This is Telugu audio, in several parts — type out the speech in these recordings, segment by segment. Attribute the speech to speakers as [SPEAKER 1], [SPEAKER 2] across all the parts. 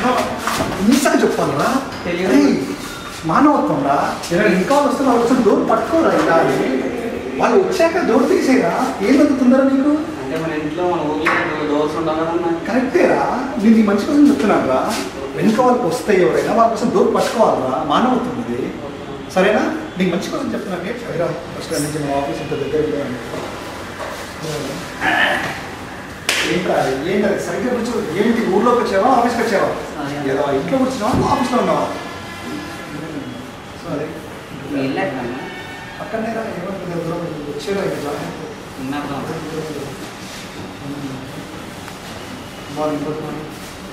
[SPEAKER 1] ఎన్నిసార్లు చెప్పాలరా
[SPEAKER 2] తెలియదు.
[SPEAKER 1] ఏయ్, మానవత్వం రా ఇలా ఇంకా వాళ్ళు వస్తే వాళ్ళు వచ్చిన డోర్ పట్టుకోరా ఇలా అని. వాళ్ళు వచ్చాక డోర్ తీసేరా ఏం అందుతుందరా నీకు
[SPEAKER 2] అంటే మన ఇంట్లో మన ఊర్లో డోర్స్ ఉండవు కదన్నా
[SPEAKER 1] కరెక్టేరా నేను ఈ మంచి కోసం చెప్తున్నాను రా వెనుక వాళ్ళకి వస్తే ఎవరైనా వాళ్ళ కోసం డోర్ పట్టుకోవాలరా మానవత్వం ఇది సరేనా నీకు మంచి కోసం చెప్తున్నాను సరేరా ఫస్ట్ నుంచి మా ఆఫీస్ ఇంత దగ్గర వెళ్ళాను. ఏంట్రా ఏంటా సరిగ్గా కూర్చో ఏంటి ఊర్లోకి వచ్చావా ఆఫీస్కి వచ్చావా
[SPEAKER 2] సరే.
[SPEAKER 1] ఏదో ఇంట్లో కూర్చున్నావా నువ్వు ఆఫీస్లో ఉన్నావా సరే
[SPEAKER 2] వెళ్ళాకన్నా
[SPEAKER 1] పక్కనే రా ఏమనుకుంటే దూరం వచ్చేరా ఇంకా
[SPEAKER 2] ఉన్నాక
[SPEAKER 1] మార్నింగ్ గుడ్ మార్నింగ్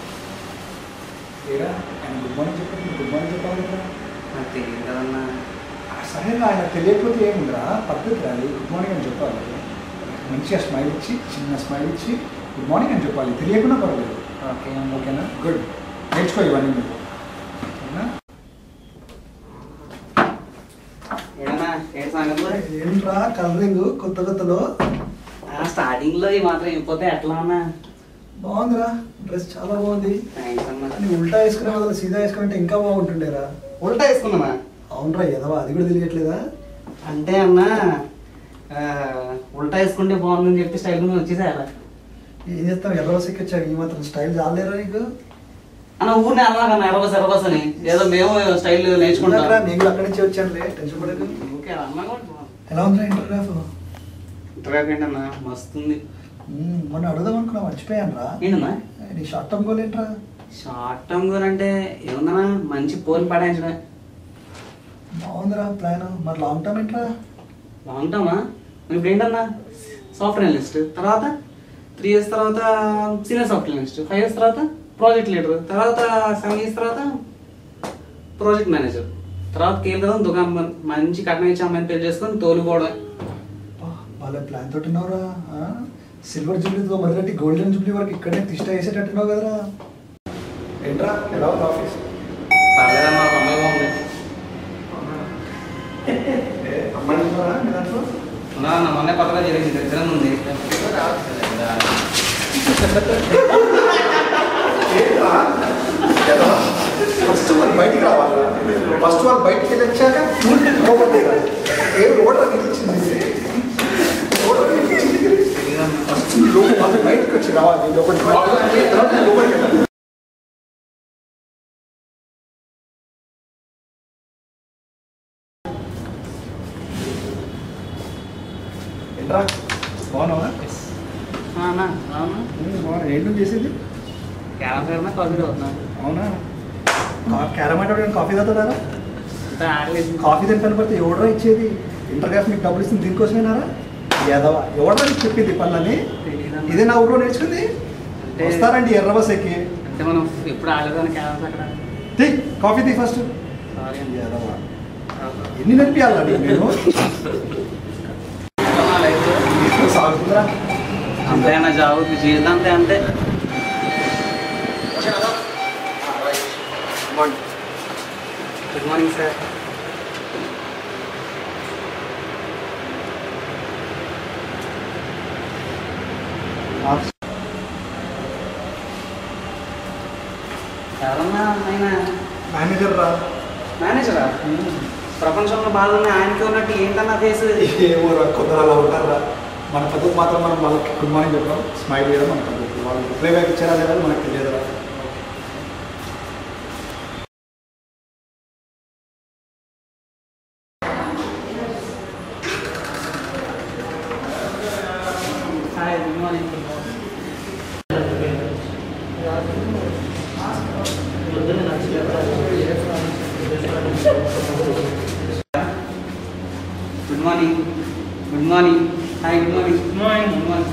[SPEAKER 1] ఏరా ఆయన గుడ్ మార్నింగ్ చెప్పండి గుడ్ మార్నింగ్ చెప్పాలి కదా
[SPEAKER 2] నాకు తెలియదు కదన్నా
[SPEAKER 1] ఆ సరేనా ఆయన తెలియకపోతే ఏముందిరా పద్ధతి రాలి గుడ్ మార్నింగ్ అని చెప్పాలి మంచిగా స్మైల్ ఇచ్చి చిన్న స్మైల్ ఇచ్చి గుడ్ మార్నింగ్ అని చెప్పాలి తెలియకుండా పర్వాలేదు
[SPEAKER 2] ఓకే
[SPEAKER 1] ఓకేనా గుడ్ నేర్చుకో ఇవన్నీ మీరు ఓకేనా
[SPEAKER 2] ఏమన్నా ఏంటి సంగతులు
[SPEAKER 1] ఏంట్రా కలరింగ్ కొత్త కొత్తలో
[SPEAKER 2] స్టార్టింగ్ లో ఈ మాత్రం అయిపోతే ఎట్లా అన్నా
[SPEAKER 1] బాగుందిరా డ్రెస్ చాలా బాగుంది
[SPEAKER 2] థ్యాంక్స్ అన్నా
[SPEAKER 1] కానీ ఉల్టా వేసుకునే బదులు సీదా వేసుకుంటే ఇంకా బాగుంటుండేరా
[SPEAKER 2] ఉల్టా వేసుకున్నానా
[SPEAKER 1] అవునరా ఎదవా అది కూడా తెలియట్లేదా
[SPEAKER 2] అంటే అన్నా ఆ, ఉల్టా వేసుకుంటే బాగుందని చెప్పి స్టైల్ మీద వచ్చేసారా
[SPEAKER 1] ఏం చేస్తాం ఎర్రవస్ ఎక్కొచ్చావు ఈ మాత్రం స్టైల్ చాలేరా నీకు
[SPEAKER 2] అన్న ఊరిని అన్నా కన్నా ఎర్రబస్ ఎర్రబస్ అని ఏదో మేము స్టైల్
[SPEAKER 1] ఉన్నారా?
[SPEAKER 2] నేర్చుకుంటాం
[SPEAKER 1] నేను కూడా అక్కడి నుంచి వచ్చానులే టెన్షన్ పడకు
[SPEAKER 2] ఓకే అన్నా కూడా
[SPEAKER 1] ఎలా ఉందిరా ఇంటర్గ్రాఫ్
[SPEAKER 2] ఇంటర్వ్యూ ఏంటన్నా మస్తుంది
[SPEAKER 1] మొన్న అడుగుదాం అనుకున్నా మర్చిపోయాను రా
[SPEAKER 2] ఏంటన్నా
[SPEAKER 1] నీ షార్ట్ టర్మ్ గోల్ ఏంట్రా
[SPEAKER 2] షార్ట్ టర్మ్ గోల్ అంటే ఏముందన్నా మంచి పోల్ పడాయించడమే
[SPEAKER 1] బాగుందిరా ప్లాన్ మరి లాంగ్ టర్మ్ ఏంట్రా
[SPEAKER 2] లాంగ్ టర్మా ఇప్పుడు ఏంటన్నా సాఫ్ట్వేర్ అనలిస్ట్ తర్వాత త్రీ ఇయర్స్ తర్వాత senior software analyst five years తర్వాత ప్రాజెక్ట్ లీడర్ తర్వాత సెవెన్ ఇయర్స్ తర్వాత ప్రాజెక్ట్ మేనేజర్ తర్వాత కేంద్రం దుకాణం బంద్. మంచి కట్నం ఇచ్చి అమ్మాయిని పెళ్లి చేసుకొని తోలుకోవడం
[SPEAKER 1] వాళ్ళ ప్లాన్ తోటి ఉన్నావురా సిల్వర్ జూబ్లీతో మొదలెట్టి గోల్డెన్ జూబ్లీ వరకు ఇక్కడనే తిష్ట వేసేటట్టున్నావు కదరా ఏంట్రా ఎలా ఉంది ఆఫీస్
[SPEAKER 2] పర్లేదమ్మా ఒక అమ్మాయి బాగుంది
[SPEAKER 1] అమ్మాయి ఉన్నారా మీ దాంట్లో
[SPEAKER 2] నా నా మొన్న కొత్తగా జరిగింది దగ్గర ఉంది
[SPEAKER 1] ఫస్ట్ వాళ్ళు బయటికి రావాలి ఫస్ట్ వాళ్ళు బయటికి వెళ్ళి వచ్చాక లోపలికి రావాలి. ఏ ఓటర్ నిలిచింది ఓటర్ నిలిచింది ఫస్ట్ లోపల వాళ్ళు బయటికి వచ్చి రావాలి లోపలికి రావాలి. తర్వాత లోపలికి వెళ్ళాలి ఏంట్రా బాగున్నావా
[SPEAKER 2] అన్నా అవునా
[SPEAKER 1] బాగున్నా ఏంటో చేసేది
[SPEAKER 2] క్యారం ఫేర్ కాఫీ అవుతున్నా
[SPEAKER 1] అవునా క్యారమ్ ఆడే కాఫీ తాగుతారా
[SPEAKER 2] ఇంత ఆడలేదు
[SPEAKER 1] కాఫీ తింటాను పడితే ఎవడరా ఇచ్చేది ఇంటర్ గ్యాస్ మీకు డబ్బులు ఇస్తుంది దీనికోసమేనారా ఎదవా ఎవడరా నీకు చెప్పింది పనులని
[SPEAKER 2] తెలీదన్నా.
[SPEAKER 1] ఇదే నా ఊళ్ళో నేర్చుకుంది
[SPEAKER 2] అంటే-
[SPEAKER 1] వస్తారండి ఎర్ర బస్ ఎక్కి
[SPEAKER 2] అంటే మనం ఎప్పుడు ఆడలేదని క్యారమ్స్ అక్కడ
[SPEAKER 1] తీ కాఫీ తీ ఫస్ట్
[SPEAKER 2] సారీ అండి
[SPEAKER 1] ఎదవా ఎన్ని నడిపియాలండి నేను
[SPEAKER 2] నా లైఫ్
[SPEAKER 1] ఇప్పుడు సాగుతుందిరా
[SPEAKER 2] అంతే నా జాబ్ జీవితం అంతే అంతే గుడ్ మార్నింగ్ సార్ ఎవరన్నా ఆయన
[SPEAKER 1] మేనేజర్ రా
[SPEAKER 2] మేనేజరా ప్రపంచంలో బాధల్ని ఆయనకి ఉన్నట్టు ఏంటన్నా ఫేస్
[SPEAKER 1] ఏమో రా కొందరు అలా ఉంటారా మన పద్ధతి మాత్రం మనం వాళ్ళకి గుడ్ మార్నింగ్ చెప్పడం స్మైల్ చేయడం మన పద్ధతి వాళ్ళు రిప్లై బ్యాక్ ఇచ్చారా లేదా అని మనకు తెలియదురా
[SPEAKER 2] hi good morning good morning good morning hi good morning good morning good morning